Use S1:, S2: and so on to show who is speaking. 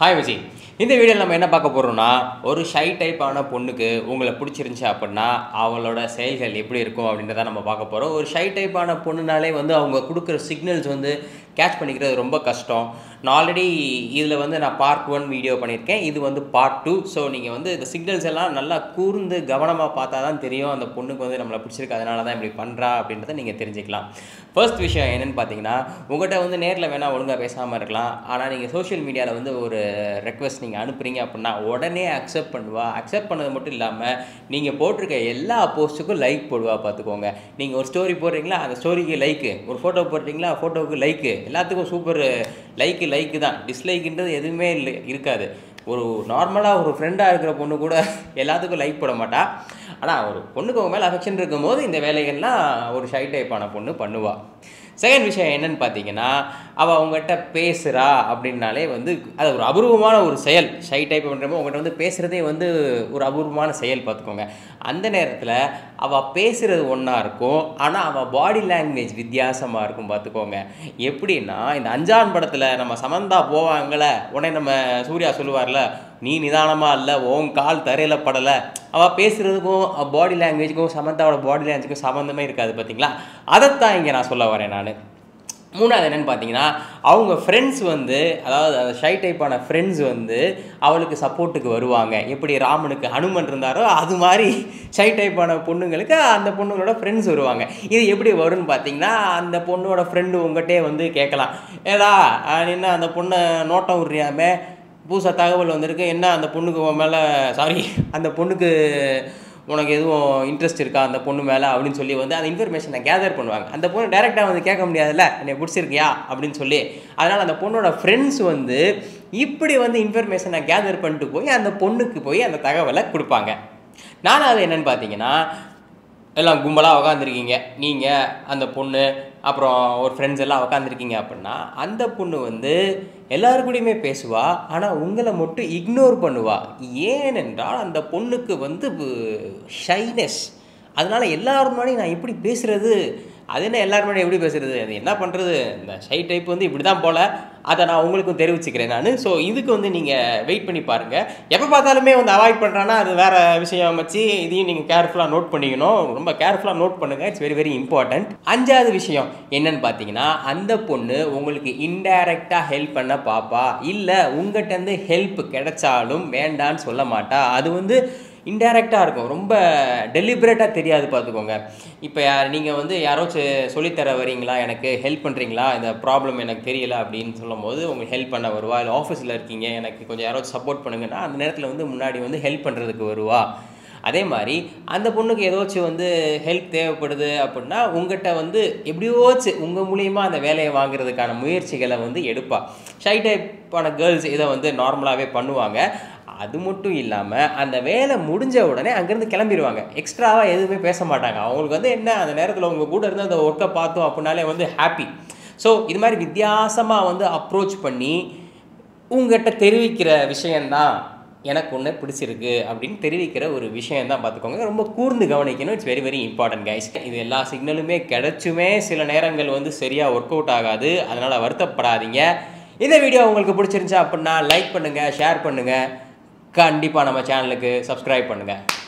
S1: hi Viji இந்த வீடியோவில் நம்ம என்ன பார்க்க போகிறோம்னா ஒரு ஷை டைப்பான பொண்ணுக்கு உங்களை பிடிச்சிருந்துச்சு அப்படின்னா அவளோட செயல்கள் எப்படி இருக்கும் அப்படின்றத நம்ம பார்க்க போகிறோம் ஒரு ஷை டைப்பான பொண்ணுனாலே வந்து அவங்க கொடுக்குற சிக்னல்ஸ் வந்து கேட்ச் பண்ணிக்கிறது ரொம்ப கஷ்டம் நான் ஆல்ரெடி இதில் வந்து நான் பார்ட் ஒன் வீடியோ பண்ணியிருக்கேன் இது வந்து பார்ட் டூ ஸோ நீங்கள் வந்து இந்த சிக்னல்ஸ் எல்லாம் நல்லா கூர்ந்து கவனமாக பார்த்தா தான் தெரியும் அந்த பொண்ணுக்கு வந்து நம்மளை பிடிச்சிருக்கு அதனால தான் இப்படி பண்ணுறா அப்படின்றத நீங்கள் தெரிஞ்சுக்கலாம் ஃபர்ஸ்ட் விஷயம் என்னென்னு பார்த்தீங்கன்னா உங்கள்கிட்ட வந்து நேரில் வேணால் ஒழுங்காக பேசாமல் இருக்கலாம் ஆனால் நீங்கள் சோஷியல் மீடியாவில் வந்து ஒரு ரெக்வஸ்ட் நீங்கள் அனுப்புறீங்க அப்படின்னா உடனே அக்செப்ட் பண்ணுவா அக்செப்ட் பண்ணது மட்டும் இல்லாமல் நீங்கள் போட்டிருக்க எல்லா போஸ்ட்டுக்கும் லைக் போடுவா பார்த்துக்கோங்க நீங்கள் ஒரு ஸ்டோரி போடுறீங்களா அந்த ஸ்டோரிக்கு லைக்கு ஒரு ஃபோட்டோ போடுறீங்களா ஃபோட்டோவுக்கு லைக்கு எல்லாத்துக்கும் சூப்பர் லைக்கு லைக்கு தான் டிஸ்லைக்குன்றது எதுவுமே இல்லை இருக்காது ஒரு நார்மலாக ஒரு ஃப்ரெண்டாக இருக்கிற பொண்ணு கூட எல்லாத்துக்கும் லைக் போட மாட்டா ஆனால் ஒரு பொண்ணுக்கு அவங்க மேலே அஃபெக்ஷன் இருக்கும்போது இந்த வேலைகள்லாம் ஒரு ஷை டைப்பான பொண்ணு பண்ணுவாள் செகண்ட் விஷயம் என்னன்னு பார்த்தீங்கன்னா அவள் அவங்ககிட்ட பேசுகிறா அப்படின்னாலே வந்து அது ஒரு அபூர்வமான ஒரு செயல் ஷை டைப் பண்ணுறப்போ உங்கள்கிட்ட வந்து பேசுகிறதே வந்து ஒரு அபூர்வமான செயல் பார்த்துக்கோங்க அந்த நேரத்தில் அவள் பேசுகிறது ஒன்றா இருக்கும் ஆனால் அவள் பாடி லாங்குவேஜ் வித்தியாசமாக இருக்கும் பார்த்துக்கோங்க எப்படின்னா இந்த அஞ்சான் படத்தில் நம்ம சமந்தா போவாங்கள்ல உடனே நம்ம சூர்யா சொல்லுவார்ல நீ நிதானமாக இல்லை உன் கால் தரையில் படலை அவள் பேசுகிறதுக்கும் பாடி லாங்குவேஜுக்கும் சமந்தாவோட பாடி லாங்குவேஜுக்கும் சம்மந்தமே இருக்காது பார்த்தீங்களா அதைத்தான் இங்கே நான் சொல்ல வரேன் நான் மூணாவது என்னென்னு பார்த்தீங்கன்னா அவங்க ஃப்ரெண்ட்ஸ் வந்து அதாவது அந்த ஷை டைப்பான ஃப்ரெண்ட்ஸ் வந்து அவளுக்கு சப்போர்ட்டுக்கு வருவாங்க எப்படி ராமனுக்கு ஹனுமன் இருந்தாரோ அது மாதிரி ஷை டைப்பான பொண்ணுங்களுக்கு அந்த பொண்ணுங்களோட ஃப்ரெண்ட்ஸ் வருவாங்க இது எப்படி வரும்னு பார்த்தீங்கன்னா அந்த பொண்ணோட ஃப்ரெண்டு உங்கள்கிட்டே வந்து கேட்கலாம் ஏடா என்ன அந்த பொண்ணை நோட்டம் விட்றியாமே புதுசாக தகவல் வந்திருக்கு என்ன அந்த பொண்ணுக்கு உன் மேலே சாரி அந்த பொண்ணுக்கு உனக்கு எதுவும் இன்ட்ரெஸ்ட் இருக்கா அந்த பொண்ணு மேலே அப்படின்னு சொல்லி வந்து அந்த இன்ஃபர்மேஷனை கேதர் பண்ணுவாங்க அந்த பொண்ணு டேரெக்டாக வந்து கேட்க முடியாதுல்ல என்னை பிடிச்சிருக்கியா அப்படின்னு சொல்லி அதனால் அந்த பொண்ணோட ஃப்ரெண்ட்ஸ் வந்து இப்படி வந்து இன்ஃபர்மேஷனை கேதர் பண்ணிட்டு போய் அந்த பொண்ணுக்கு போய் அந்த தகவலை கொடுப்பாங்க நாலாவது என்னென்னு பார்த்தீங்கன்னா எல்லாம் கும்பலாக உக்காந்துருக்கீங்க நீங்கள் அந்த பொண்ணு அப்புறம் ஒரு ஃப்ரெண்ட்ஸ் எல்லாம் உக்காந்துருக்கீங்க அப்படின்னா அந்த பொண்ணு வந்து எல்லாரு கூடயுமே பேசுவா ஆனால் உங்களை மட்டும் இக்னோர் பண்ணுவா ஏனென்றால் அந்த பொண்ணுக்கு வந்து ஷைனஸ் அதனால எல்லாரும் முன்னாடி நான் எப்படி பேசுறது அது என்ன எல்லாரும் முன்னாடி எப்படி பேசுறது அது என்ன பண்ணுறது இந்த ஷை டைப் வந்து இப்படி தான் போல அதை நான் உங்களுக்கும் தெரிவிச்சுக்கிறேன் நான் ஸோ இதுக்கு வந்து நீங்கள் வெயிட் பண்ணி பாருங்கள் எப்போ பார்த்தாலுமே வந்து அவாய்ட் பண்ணுறான்னா அது வேறு விஷயம் வச்சு இதையும் நீங்கள் கேர்ஃபுல்லாக நோட் பண்ணிக்கணும் ரொம்ப கேர்ஃபுல்லாக நோட் பண்ணுங்கள் இட்ஸ் வெரி வெரி இம்பார்ட்டன்ட் அஞ்சாவது விஷயம் என்னன்னு பார்த்தீங்கன்னா அந்த பொண்ணு உங்களுக்கு இன்டைரக்டாக ஹெல்ப் பண்ண பாப்பா இல்லை உங்கள்கிட்ட ஹெல்ப் கிடைச்சாலும் வேண்டான்னு சொல்ல மாட்டா அது வந்து இன்டைரக்டாக இருக்கும் ரொம்ப டெலிபரேட்டாக தெரியாது பார்த்துக்கோங்க இப்போ நீங்கள் வந்து யாராச்சும் சொல்லித்தர வரீங்களா எனக்கு ஹெல்ப் பண்ணுறீங்களா இந்த ப்ராப்ளம் எனக்கு தெரியல அப்படின்னு சொல்லும் போது உங்களுக்கு ஹெல்ப் பண்ண வருவா இல்லை ஆஃபீஸில் இருக்கீங்க எனக்கு கொஞ்சம் யாராச்சும் சப்போர்ட் பண்ணுங்கன்னா அந்த நேரத்தில் வந்து முன்னாடி வந்து ஹெல்ப் பண்ணுறதுக்கு வருவா அதே மாதிரி அந்த பொண்ணுக்கு ஏதாச்சும் வந்து ஹெல்ப் தேவைப்படுது அப்படின்னா உங்கள்கிட்ட வந்து எப்படியோச்சு உங்கள் மூலியமாக அந்த வேலையை வாங்குறதுக்கான முயற்சிகளை வந்து எடுப்பா ஷை டைப்பான கேர்ள்ஸ் இதை வந்து நார்மலாகவே பண்ணுவாங்க அது மட்டும் இல்லாமல் அந்த வேலை முடிஞ்ச உடனே அங்கேருந்து கிளம்பிடுவாங்க எக்ஸ்ட்ராவாக எதுவுமே பேச மாட்டாங்க அவங்களுக்கு வந்து என்ன அந்த நேரத்தில் உங்கள் கூட இருந்து அந்த ஒர்க்கை பார்த்தோம் அப்படின்னாலே வந்து ஹாப்பி ஸோ இது மாதிரி வித்தியாசமாக வந்து அப்ரோச் பண்ணி உங்கள்கிட்ட தெரிவிக்கிற விஷயந்தான் எனக்கு ஒன்று பிடிச்சிருக்கு அப்படின்னு தெரிவிக்கிற ஒரு விஷயம் தான் பார்த்துக்கோங்க ரொம்ப கூர்ந்து கவனிக்கணும் it's very very important guys இது எல்லா சிக்னலுமே கிடைச்சுமே சில நேரங்கள் வந்து சரியாக ஒர்க் அவுட் ஆகாது அதனால் வருத்தப்படாதீங்க இந்த வீடியோ உங்களுக்கு பிடிச்சிருந்துச்சா அப்படின்னா லைக் பண்ணுங்கள் ஷேர் பண்ணுங்கள் கண்டிப்பாக நம்ம சேனலுக்கு சப்ஸ்கிரைப் பண்ணுங்கள்